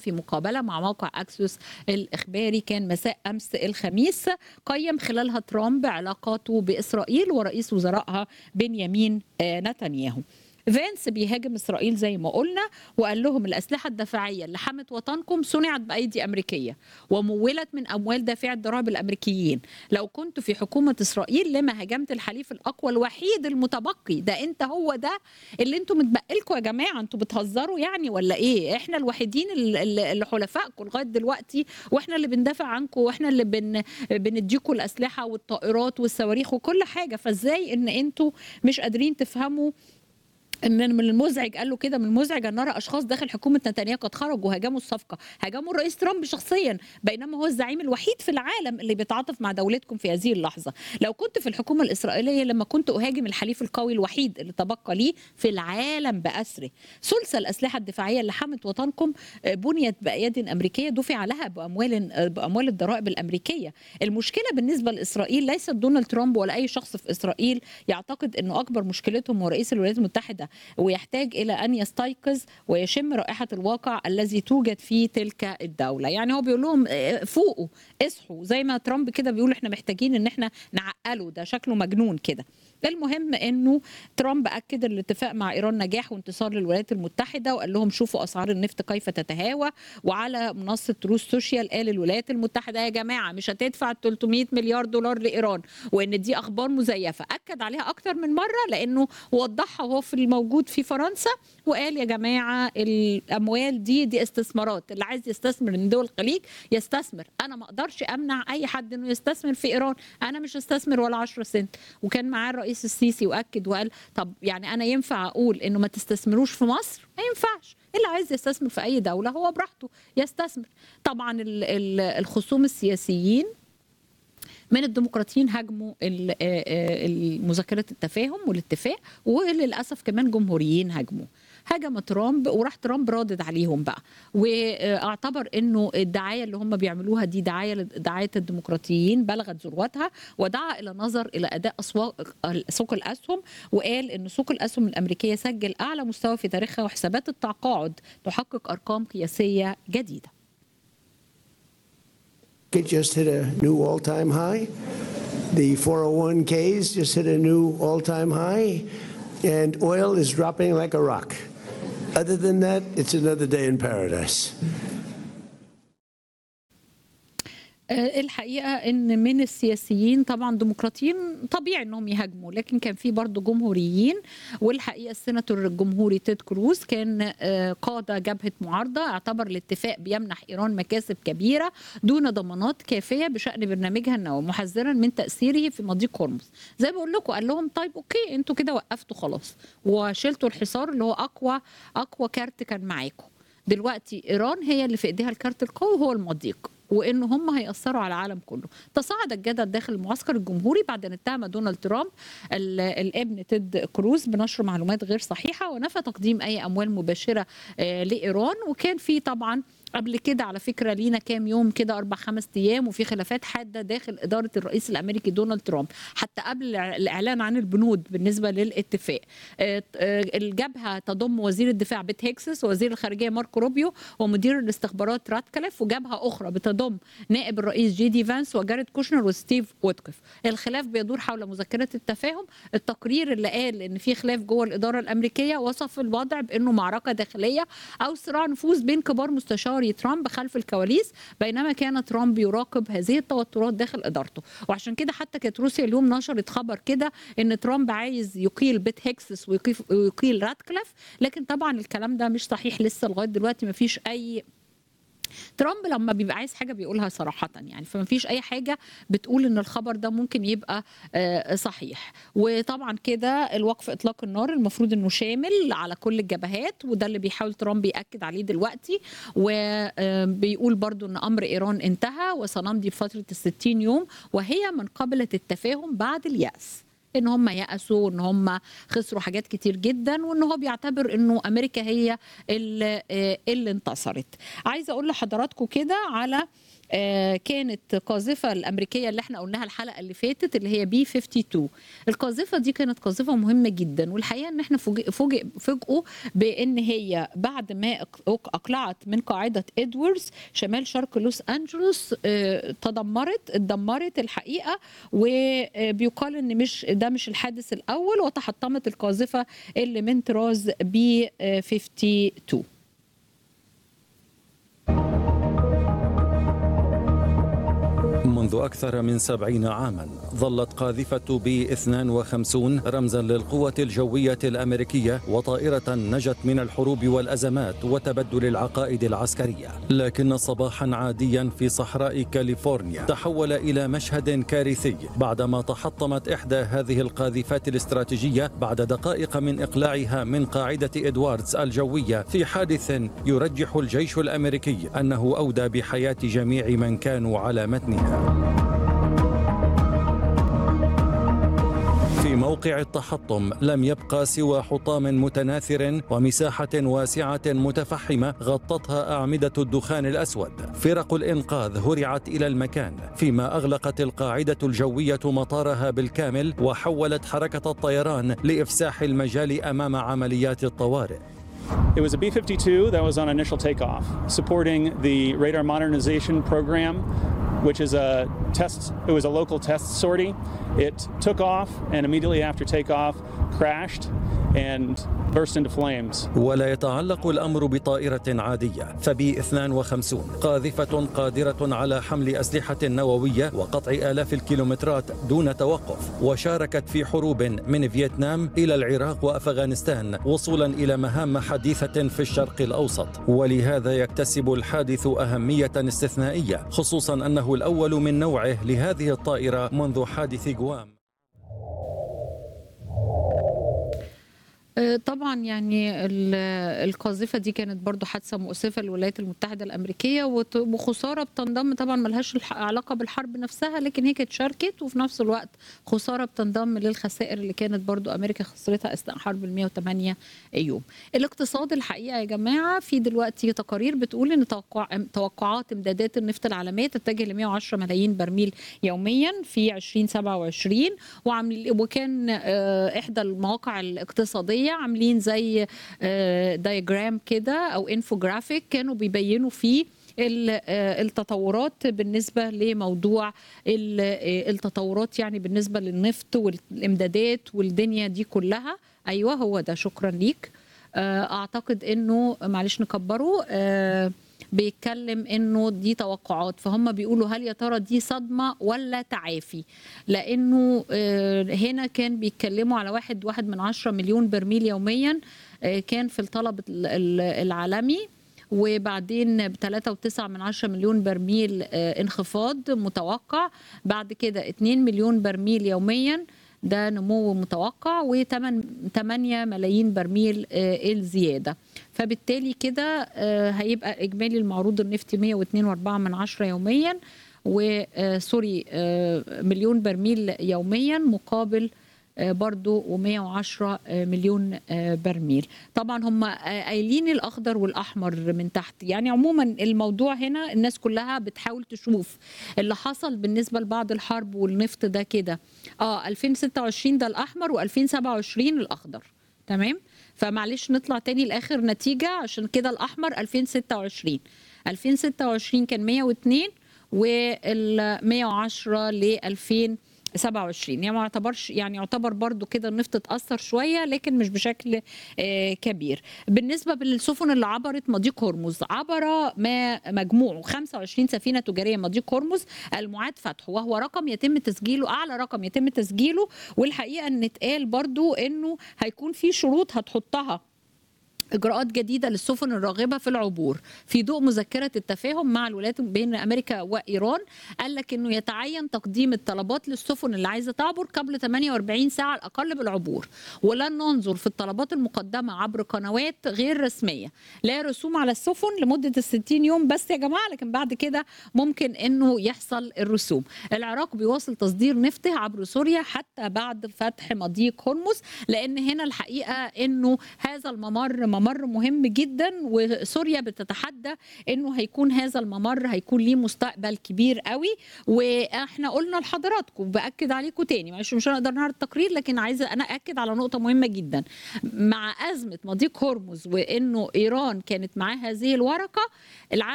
في مقابله مع موقع اكسوس الاخباري كان مساء امس الخميس قيم خلالها ترامب علاقاته باسرائيل ورئيس وزرائها بنيامين آه، نتنياهو فانس بيهاجم اسرائيل زي ما قلنا وقال لهم الاسلحه الدفاعيه اللي حمت وطنكم صنعت بايدي امريكيه ومولت من اموال دافعي الضرائب الامريكيين لو كنت في حكومه اسرائيل لما هاجمت الحليف الاقوى الوحيد المتبقي ده انت هو ده اللي انتوا متبقلكوا يا جماعه انتوا بتهزروا يعني ولا ايه احنا الوحيدين ال- ال- اللي حلفائكم لغايه دلوقتي واحنا اللي بندافع عنكم واحنا اللي بن بنديكوا الاسلحه والطائرات والصواريخ وكل حاجه فازاي ان انتوا مش قادرين تفهموا من من المزعج قال له كده من المزعج ان نرى اشخاص داخل حكومه نتنياهو قد خرجوا وهاجموا الصفقه هاجموا الرئيس ترامب شخصيا بينما هو الزعيم الوحيد في العالم اللي بيتعاطف مع دولتكم في هذه اللحظه لو كنت في الحكومه الاسرائيليه لما كنت اهاجم الحليف القوي الوحيد اللي تبقى لي في العالم باسره ثلث الاسلحه الدفاعيه اللي حمت وطنكم آه، بنيت باياد امريكيه دفع لها باموال آه، باموال الضرائب الامريكيه المشكله بالنسبه لاسرائيل ليست دونالد ترامب ولا اي شخص في اسرائيل يعتقد انه اكبر مشكلتهم هو رئيس الولايات المتحده ويحتاج الى ان يستيقظ ويشم رائحه الواقع الذي توجد في تلك الدوله يعني هو بيقول لهم آه، فوقوا اصحوا زي ما ترامب كده بيقول احنا محتاجين ان احنا نعقله ده شكله مجنون كده المهم انه ترامب اكد الاتفاق مع ايران نجاح وانتصار للولايات المتحده وقال لهم شوفوا اسعار النفط كيف تتهاوى وعلى منصه تروس سوشيال قال الولايات المتحده يا جماعه مش هتدفع 300 مليار دولار لايران وان دي اخبار مزيفه اكد عليها اكتر من مره لانه وضحها وهو في الموجود في فرنسا وقال يا جماعه الاموال دي دي استثمارات اللي عايز يستثمر من دول الخليج يستثمر انا ما اقدرش امنع اي حد انه يستثمر في ايران انا مش هستثمر ولا 10 سنت وكان معاه الرئيس السيسي واكد وقال طب يعني انا ينفع اقول انه ما تستثمروش في مصر ما ينفعش اللي عايز يستثمر في اي دوله هو براحته يستثمر طبعا ال- ال- الخصوم السياسيين من الديمقراطيين هاجموا ال- آه، آه، المذكره التفاهم والاتفاق وللاسف كمان جمهوريين هاجموا هاجم ترامب وراح ترامب رادد عليهم بقى واعتبر انه الدعايه اللي هم بيعملوها دي دعايه دعايه الديمقراطيين بلغت ذروتها ودعا الى نظر الى اداء اسواق سوق الاسهم وقال ان سوق الاسهم الامريكيه سجل اعلى مستوى في تاريخها وحسابات التقاعد تحقق ارقام قياسيه جديده It just hit a new all-time high. The 401ks just hit a new all-time high, and oil is dropping like a rock. Other than that, it's another day in paradise. آه، الحقيقه ان من السياسيين طبعا ديمقراطيين طبيعي انهم يهاجموا لكن كان في برضه جمهوريين والحقيقه السيناتور الجمهوري تيد كروز كان آه، قاد جبهه معارضه اعتبر الاتفاق بيمنح ايران مكاسب كبيره دون ضمانات كافيه بشان برنامجها النووي محذرا من تاثيره في مضيق هرمز زي ما بقول لكم قال لهم طيب اوكي انتوا كده وقفتوا خلاص وشلتوا الحصار اللي هو اقوى اقوى كارت كان معاكم دلوقتي ايران هي اللي في ايديها الكارت القوي هو المضيق وان هم هيأثروا على العالم كله تصاعد الجدل داخل المعسكر الجمهوري بعد ان اتهم دونالد ترامب ال- الابن تيد كروز بنشر معلومات غير صحيحه ونفى تقديم اي اموال مباشره آه، لايران وكان في طبعا قبل كده على فكره لينا كام يوم كده اربع خمس ايام وفي خلافات حاده داخل اداره الرئيس الامريكي دونالد ترامب حتى قبل الاعلان عن البنود بالنسبه للاتفاق آه، آه، الجبهه تضم وزير الدفاع بيت هيكسس ووزير الخارجيه ماركو روبيو ومدير الاستخبارات راتكليف وجبهه اخرى بتضم نائب الرئيس جي دي فانس وجاريد كوشنر وستيف وودكف الخلاف بيدور حول مذكره التفاهم التقرير اللي قال ان في خلاف جوه الاداره الامريكيه وصف الوضع بانه معركه داخليه او صراع نفوذ بين كبار مستشاري ترامب خلف الكواليس بينما كان ترامب يراقب هذه التوترات داخل ادارته وعشان كده حتى كانت روسيا اليوم نشرت خبر كده ان ترامب عايز يقيل بيت هيكسس ويقيل- ويقيل راتكليف لكن طبعا الكلام ده مش صحيح لسه لغايه دلوقتي ما فيش اي ترامب لما بيبقى عايز حاجه بيقولها صراحه يعني فما فيش اي حاجه بتقول ان الخبر ده ممكن يبقى آه، صحيح وطبعا كده الوقف اطلاق النار المفروض انه شامل على كل الجبهات وده اللي بيحاول ترامب ياكد عليه دلوقتي وبيقول برضو ان امر ايران انتهى وسنمضي بفتره الستين يوم وهي من قبلت التفاهم بعد الياس ان هم يأسوا ان هم خسروا حاجات كتير جدا وان هو بيعتبر انه امريكا هي اللي, اللي انتصرت عايزه اقول لحضراتكم كده على آه، كانت قاذفة الأمريكية اللي احنا قلناها الحلقة اللي فاتت اللي هي بي 52 القاذفة دي كانت قاذفة مهمة جدا والحقيقة ان احنا فوجئ فوجئ فوجئوا بان هي بعد ما أق- اقلعت من قاعدة ادواردز شمال شرق لوس انجلوس آه، تدمرت اتدمرت الحقيقة وبيقال ان مش ده مش الحادث الاول وتحطمت القاذفة اللي من طراز بي 52 منذ أكثر من سبعين عاما ظلت قاذفة بي 52 رمزا للقوة الجوية الأمريكية وطائرة نجت من الحروب والأزمات وتبدل العقائد العسكرية لكن صباحا عاديا في صحراء كاليفورنيا تحول إلى مشهد كارثي بعدما تحطمت إحدى هذه القاذفات الاستراتيجية بعد دقائق من إقلاعها من قاعدة إدواردز الجوية في حادث يرجح الجيش الأمريكي أنه أودى بحياة جميع من كانوا على متنها في موقع التحطم لم يبقى سوى حطام متناثر ومساحة واسعة متفحمة غطتها أعمدة الدخان الأسود فرق الإنقاذ هرعت إلى المكان فيما أغلقت القاعدة الجوية مطارها بالكامل وحولت حركة الطيران لإفساح المجال أمام عمليات الطوارئ It was a B 52 that was on initial takeoff, supporting the radar modernization program, which is a test, it was a local test sortie. It took off and immediately after takeoff crashed and burst into flames. ولا يتعلق الأمر بطائرة عادية فبي 52 قاذفة قادرة على حمل أسلحة نووية وقطع آلاف الكيلومترات دون توقف وشاركت في حروب من فيتنام إلى العراق وأفغانستان وصولا إلى مهام حديثة في الشرق الأوسط ولهذا يكتسب الحادث أهمية استثنائية خصوصا أنه الأول من نوعه لهذه الطائرة منذ حادث جوام آه، طبعا يعني ال- القاذفه دي كانت برضو حادثه مؤسفه للولايات المتحده الامريكيه وت- وخساره بتنضم طبعا ملهاش الح- علاقه بالحرب نفسها لكن هي كانت شاركت وفي نفس الوقت خساره بتنضم للخسائر اللي كانت برضو امريكا خسرتها اثناء حرب ال 108 يوم. الاقتصاد الحقيقه يا جماعه في دلوقتي تقارير بتقول ان توقع توقعات امدادات النفط العالميه تتجه ل 110 ملايين برميل يوميا في 2027 وعامل وكان آه، احدى المواقع الاقتصاديه عاملين زي دايجرام كده او انفوجرافيك كانوا بيبينوا فيه ال- آه، التطورات بالنسبه لموضوع ال- آه، التطورات يعني بالنسبه للنفط والامدادات والدنيا دي كلها ايوه هو ده شكرا ليك آه، اعتقد انه معلش نكبره آه، بيتكلم انه دي توقعات فهم بيقولوا هل يا ترى دي صدمه ولا تعافي لانه آه، هنا كان بيتكلموا على واحد واحد من عشرة مليون برميل يوميا آه، كان في الطلب ال- ال- العالمي وبعدين ب 3.9 من 10 مليون برميل آه، انخفاض متوقع بعد كده 2 مليون برميل يوميا ده نمو متوقع و8 8 ملايين برميل آه، الزياده فبالتالي كده آه، هيبقى اجمالي المعروض النفطي 102.4 من 10 يوميا وسوري مليون برميل يوميا مقابل آه، برضو و110 مليون آه، برميل طبعا هم آه، قايلين الاخضر والاحمر من تحت يعني عموما الموضوع هنا الناس كلها بتحاول تشوف اللي حصل بالنسبه لبعض الحرب والنفط ده كده اه 2026 ده الاحمر و2027 الاخضر تمام فمعلش نطلع تاني لاخر نتيجه عشان كده الاحمر 2026 2026 كان 102 وال 110 ل 2027 يعني ما يعتبرش يعني يعتبر برضو كده النفط اتاثر شويه لكن مش بشكل آه، كبير بالنسبه للسفن اللي عبرت مضيق هرمز عبر ما مجموعه 25 سفينه تجاريه مضيق هرمز المعاد فتحه وهو رقم يتم تسجيله اعلى رقم يتم تسجيله والحقيقه ان اتقال برضو انه هيكون في شروط هتحطها اجراءات جديده للسفن الراغبه في العبور في ضوء مذكره التفاهم مع الولايات بين امريكا وايران قال لك انه يتعين تقديم الطلبات للسفن اللي عايزه تعبر قبل 48 ساعه على الاقل بالعبور ولن ننظر في الطلبات المقدمه عبر قنوات غير رسميه لا رسوم على السفن لمده ال 60 يوم بس يا جماعه لكن بعد كده ممكن انه يحصل الرسوم العراق بيواصل تصدير نفطه عبر سوريا حتى بعد فتح مضيق هرمز لان هنا الحقيقه انه هذا الممر ممر مهم جدا وسوريا بتتحدى انه هيكون هذا الممر هيكون ليه مستقبل كبير قوي واحنا قلنا لحضراتكم باكد عليكم تاني معلش مش هنقدر نعرض التقرير لكن عايزه انا اكد على نقطه مهمه جدا مع ازمه مضيق هرمز وانه ايران كانت معاه هذه الورقه العالم